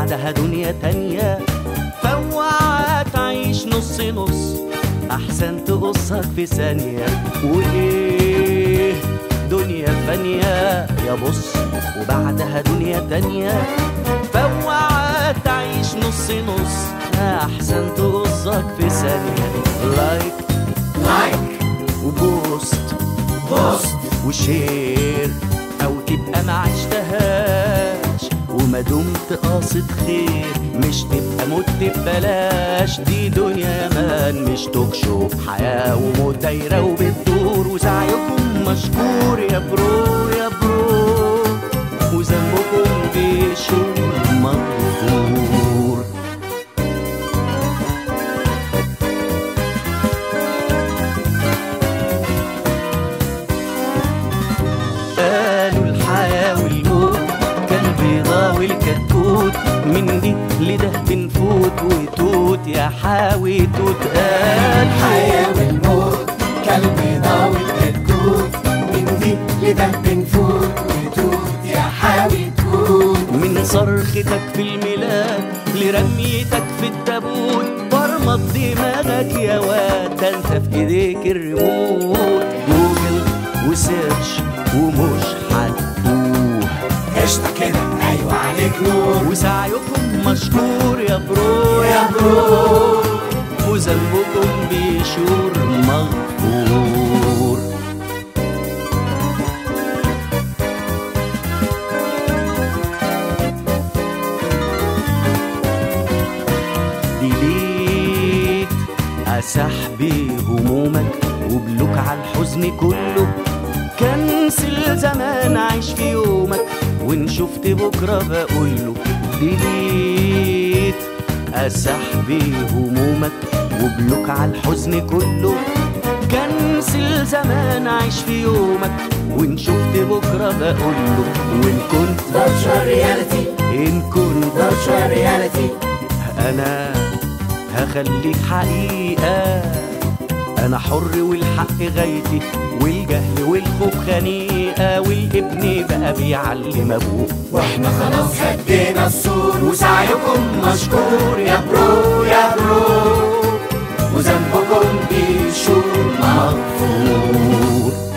وبعدها دنيا تانية فوعى تعيش نص نص أحسن تقصك في ثانية وإيه دنيا فانية يا بص وبعدها دنيا تانية فوعى تعيش نص نص أحسن تقصك في ثانية لايك لايك وبوست بوست وشير او تبقى ما عشتهاش وما دمت قاصد خير مش تبقى مت ببلاش دي دنيا مان مش تكشف حياة وموت دايرة وبتدور وسعيكم مشكور يا برو يا برو وذنبكم بيشور مغفور قالوا الحياة والموت كالبيضة والكتكوت من دي لده بنفوت وتوت يا حاوي توت قال الحياة والموت كالبيضة والكتكوت من دي لده بنفوت وتوت يا حاوي توت من صرختك في الميلاد لرميتك في التابوت برمط دماغك يا واد ده انت في ايديك الريموت جوجل وسيرش ومش هتتوه قشطة كده أيوة عليك نور وسعيكم مشكور يا برو يا برو وذنبكم بيشور مغفور ديليت أسحبي همومك وبلوك على الحزن كله كنسل زمان عيش في يومك وان شفت بكرة بقوله ديليت أسحبي همومك وبلوك على الحزن كله كنسل زمان عيش في يومك وان شفت بكرة بقوله وان كنت فيرتشوال رياليتي ان كنت فيرتشوال رياليتي انا هخليك حقيقة انا حر والحق غايتي والجهل والخوف خنيقة والابن بقى بيعلم ابوه واحنا خلاص هدينا السور وسعيكم مشكور يا برو يا برو وذنبكم بيشور مغفور